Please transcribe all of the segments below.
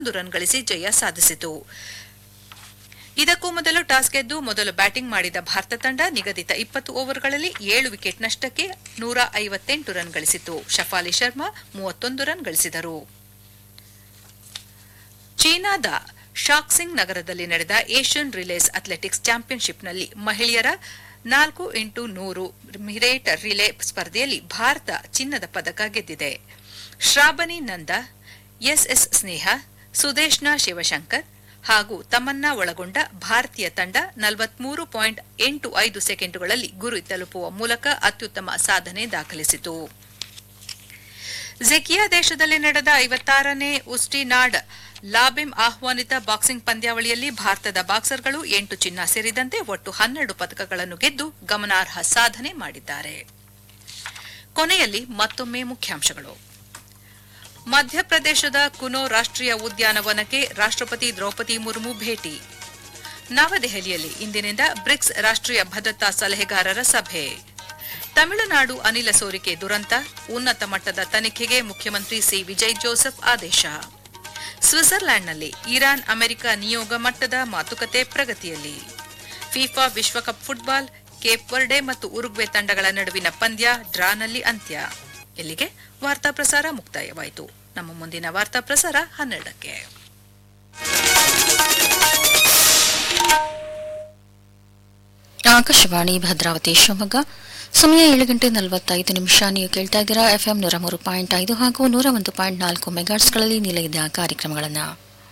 ಒಂದು ರನ್ ಗಳಿಸಿ ಜಯ ಸಾಧಿಸಿತು ಇದಕ್ಕೂ ಮೊದಲು ಟಾಸ್ ಗೆದ್ದು ಮೊದಲು ಬ್ಯಾಟಿಂಗ್ ಮಾಡಿದ ಭಾರತ ತಂಡ ನಿಗದಿತ ಇಪ್ಪತ್ತು ಓವರ್ಗಳಲ್ಲಿ ಏಳು ವಿಕೆಟ್ ನಷ್ಟಕ್ಕೆ ನೂರ ಐವತ್ತೆಂಟು ರನ್ ಗಳಿಸಿತು ಶಫಾಲಿ ಶರ್ಮಾ ಮೂವತ್ತೊಂದು ರನ್ ಗಳಿಸಿದರು ಚೀನಾದ ಶಾಕ್ಸಿಂಗ್ ನಗರದಲ್ಲಿ ನಡೆದ ಏಷ್ಯನ್ ರಿಲೇಸ್ ಅಥ್ಲೆಟಿಕ್ಸ್ ಚಾಂಪಿಯನ್ಶಿಪ್ನಲ್ಲಿ ಮಹಿಳೆಯರ ನಾಲ್ಕು ಇಂಟು ನೂರು ಮಿರೇಟ್ ರಿಲೇ ಸ್ಪರ್ಧೆಯಲ್ಲಿ ಭಾರತ ಚಿನ್ನದ ಪದಕ ಗೆದ್ದಿದೆ ಶ್ರಾಬನಿ ನಂದ ಎಸ್ಎಸ್ ಸ್ನೇಹ ಸುದೇಶ್ನಾ ಶಿವಶಂಕರ್ ಹಾಗೂ ತಮ್ಮನ್ನ ಒಳಗೊಂಡ ಭಾರತೀಯ ತಂಡ ನಲವತ್ಮೂರು ಪಾಯಿಂಟ್ ಎಂಟು ಐದು ಸೆಕೆಂಡುಗಳಲ್ಲಿ ಗುರಿ ತಲುಪುವ ಮೂಲಕ ಅತ್ಯುತ್ತಮ ಸಾಧನೆ ದಾಖಲಿಸಿತು ಝೆಕಿಯಾ ದೇಶದಲ್ಲಿ ನಡೆದ ಐವತ್ತಾರನೇ ಉಸ್ಟಿನಾಡ್ ಲಾಬಿಮ್ ಆಹ್ವಾನಿತ ಬಾಕ್ಸಿಂಗ್ ಪಂದ್ಯಾವಳಿಯಲ್ಲಿ ಭಾರತದ ಬಾಕ್ಸರ್ಗಳು ಎಂಟು ಚಿನ್ನ ಸೇರಿದಂತೆ ಒಟ್ಟು ಹನ್ನೆರಡು ಪದಕಗಳನ್ನು ಗೆದ್ದು ಗಮನಾರ್ಹ ಸಾಧನೆ ಮಾಡಿದ್ದಾರೆ ಕೊನೆಯಲ್ಲಿ ಮತ್ತೊಮ್ಮೆ ಮುಖ್ಯಾಂಶಗಳು ಮಧ್ಯಪ್ರದೇಶದ ಕುನೋ ರಾಷ್ಟ್ರೀಯ ಉದ್ಯಾನವನಕ್ಕೆ ರಾಷ್ಟ್ರಪತಿ ದ್ರೌಪದಿ ಮುರ್ಮು ಭೇಟಿ ನವದೆಹಲಿಯಲ್ಲಿ ಇಂದಿನಿಂದ ಬ್ರಿಕ್ಸ್ ರಾಷ್ಟ್ರೀಯ ಭದ್ರತಾ ಸಲಹೆಗಾರರ ಸಭೆ ತಮಿಳುನಾಡು ಅನಿಲ ಸೋರಿಕೆ ದುರಂತ ಉನ್ನತ ಮಟ್ಟದ ತನಿಖೆಗೆ ಮುಖ್ಯಮಂತ್ರಿ ಸಿ ವಿಜಯ್ ಜೋಸೆಫ್ ಆದೇಶ ಸ್ವಿಟ್ಜರ್ಲ್ಯಾಂಡ್ನಲ್ಲಿ ಇರಾನ್ ಅಮೆರಿಕ ನಿಯೋಗ ಮಟ್ಟದ ಮಾತುಕತೆ ಪ್ರಗತಿಯಲ್ಲಿ ಫಿಫಾ ವಿಶ್ವಕಪ್ ಫುಟ್ಬಾಲ್ ಕೇಪ್ ವರ್ಡೆ ಮತ್ತು ಉರುಗ್ವೆ ತಂಡಗಳ ನಡುವಿನ ಪಂದ್ಯ ಡ್ರಾನಲ್ಲಿ ಅಂತ್ಯ ಇಲ್ಲಿಗೆ ವಾರ್ತಾ ಪ್ರಸಾರ ಮುಕ್ತಾಯವಾಯಿತು ನಮ್ಮ ಮುಂದಿನ ವಾರ್ತಾ ಪ್ರಸಾರ ಹನ್ನೆರಡಕ್ಕೆ ಆಕಾಶವಾಣಿ ಭದ್ರಾವತಿ ಶಿವಮೊಗ್ಗ ಸಮಯ ಏಳು ಗಂಟೆ ನಲವತ್ತೈದು ನಿಮಿಷ ನೀವು ಕೇಳ್ತಾ ಇದ್ದೀರಾ ಎಫ್ಎಂ ನೂರ ಮೂರು ಪಾಯಿಂಟ್ ಐದು ಹಾಗೂ ನೂರ ಒಂದು ಪಾಯಿಂಟ್ ನಾಲ್ಕು ಮೆಗಾಟ್ಸ್ಗಳಲ್ಲಿ ನಿಲಯದ ಕಾರ್ಯಕ್ರಮಗಳನ್ನು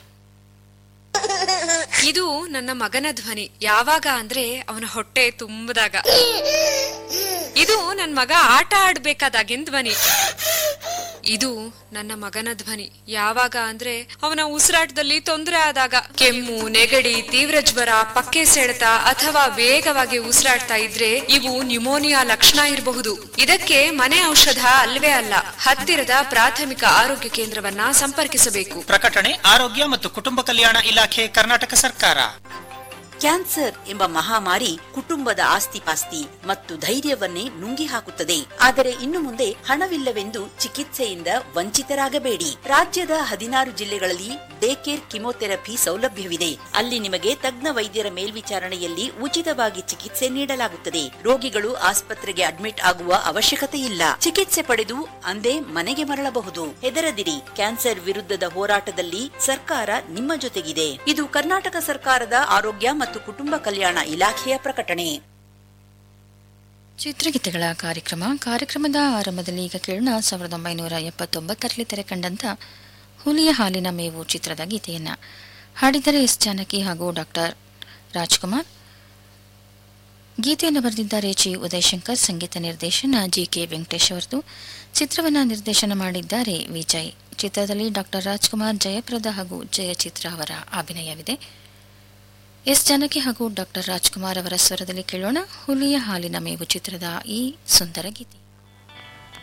ಇದು ನನ್ನ ಮಗನ ಧ್ವನಿ ಯಾವಾಗ ಅಂದ್ರೆ ಅವನ ಹೊಟ್ಟೆ ತುಂಬದಾಗ ಇದು ನನ್ನ ಮಗ ಆಟ ಆಡ್ಬೇಕಾದಾಗಿನ ಧ್ವನಿ ಇದು ನನ್ನ ಮಗನ ಧ್ವನಿ ಯಾವಾಗ ಅಂದ್ರೆ ಅವನ ಉಸಿರಾಟದಲ್ಲಿ ತೊಂದರೆ ಆದಾಗ ಕೆಮ್ಮು ನೆಗಡಿ ತೀವ್ರ ಜ್ವರ ಪಕ್ಕೆ ಸೆಳೆತ ಅಥವಾ ವೇಗವಾಗಿ ಉಸಿರಾಡ್ತಾ ಇದ್ರೆ ಇವು ನ್ಯುಮೋನಿಯಾ ಲಕ್ಷಣ ಇರಬಹುದು ಇದಕ್ಕೆ ಮನೆ ಔಷಧ ಅಲ್ವೇ ಅಲ್ಲ ಹತ್ತಿರದ ಪ್ರಾಥಮಿಕ ಆರೋಗ್ಯ ಕೇಂದ್ರವನ್ನ ಸಂಪರ್ಕಿಸಬೇಕು ಪ್ರಕಟಣೆ ಆರೋಗ್ಯ ಮತ್ತು ಕುಟುಂಬ ಕಲ್ಯಾಣ ಇಲಾಖೆ ಕರ್ನಾಟಕ ಸರ್ಕಾರ ಕ್ಯಾನ್ಸರ್ ಎಂಬ ಮಹಾಮಾರಿ ಕುಟುಂಬದ ಆಸ್ತಿಪಾಸ್ತಿ ಮತ್ತು ಧೈರ್ಯವನ್ನೇ ನುಂಗಿ ಹಾಕುತ್ತದೆ ಆದರೆ ಇನ್ನು ಮುಂದೆ ಹಣವಿಲ್ಲವೆಂದು ಚಿಕಿತ್ಸೆಯಿಂದ ವಂಚಿತರಾಗಬೇಡಿ ರಾಜ್ಯದ ಹದಿನಾರು ಜಿಲ್ಲೆಗಳಲ್ಲಿ ಡೇ ಕೇರ್ ಕಿಮೋಥೆರಪಿ ಸೌಲಭ್ಯವಿದೆ ಅಲ್ಲಿ ನಿಮಗೆ ತಜ್ಞ ವೈದ್ಯರ ಮೇಲ್ವಿಚಾರಣೆಯಲ್ಲಿ ಉಚಿತವಾಗಿ ಚಿಕಿತ್ಸೆ ನೀಡಲಾಗುತ್ತದೆ ರೋಗಿಗಳು ಆಸ್ಪತ್ರೆಗೆ ಅಡ್ಮಿಟ್ ಆಗುವ ಅವಶ್ಯಕತೆ ಇಲ್ಲ ಚಿಕಿತ್ಸೆ ಪಡೆದು ಅಂದೇ ಮನೆಗೆ ಮರಳಬಹುದು ಹೆದರದಿರಿ ಕ್ಯಾನ್ಸರ್ ವಿರುದ್ಧದ ಹೋರಾಟದಲ್ಲಿ ಸರ್ಕಾರ ನಿಮ್ಮ ಜೊತೆಗಿದೆ ಇದು ಕರ್ನಾಟಕ ಸರ್ಕಾರದ ಆರೋಗ್ಯ ಮತ್ತು ಕುಟುಂಬ ಕಲ್ಯಾಣ ಇಲಾಖೆಯ ಪ್ರಕಟಣೆ ಚಿತ್ರಗೀತೆಗಳ ಕಾರ್ಯಕ್ರಮ ಕಾರ್ಯಕ್ರಮದ ಆರಂಭದಲ್ಲಿ ಈಗ ಕೇಳೋಣ ಸಾವಿರದ ಒಂಬೈನೂರ ಎಪ್ಪತ್ತೊಂಬತ್ತರಲ್ಲಿ ತೆರೆ ಕಂಡಂತ ಹುಲಿಯ ಹಾಲಿನ ಮೇವು ಚಿತ್ರದ ಗೀತೆಯನ್ನ ಹಾಡಿದರೆ ಎಸ್ ಜಾನಕಿ ಹಾಗೂ ಡಾಕ್ಟರ್ ರಾಜ್ಕುಮಾರ್ ಗೀತೆಯನ್ನು ಬರೆದಿದ್ದಾರೆ ಜಿ ಉದಯಶಂಕರ್ ಸಂಗೀತ ನಿರ್ದೇಶನ ಜಿ ಕೆ ವೆಂಕಟೇಶ್ ಅವರದು ಚಿತ್ರವನ್ನು ನಿರ್ದೇಶನ ಮಾಡಿದ್ದಾರೆ ವಿಜಯ್ ಚಿತ್ರದಲ್ಲಿ ಡಾಕ್ಟರ್ ರಾಜ್ಕುಮಾರ್ ಜಯಪ್ರದ ಹಾಗೂ ಜಯಚಿತ್ರ ಅವರ ಅಭಿನಯವಿದೆ ಎಸ್ ಜಾನಕಿ ಹಾಗೂ ಡಾಕ್ಟರ್ ರಾಜ್ಕುಮಾರ್ ಅವರ ಸ್ವರದಲ್ಲಿ ಕೇಳೋಣ ಹುಲಿಯ ಹಾಲಿನ ಮೇವು ಚಿತ್ರದ ಈ ಸುಂದರ ಗೀತೆ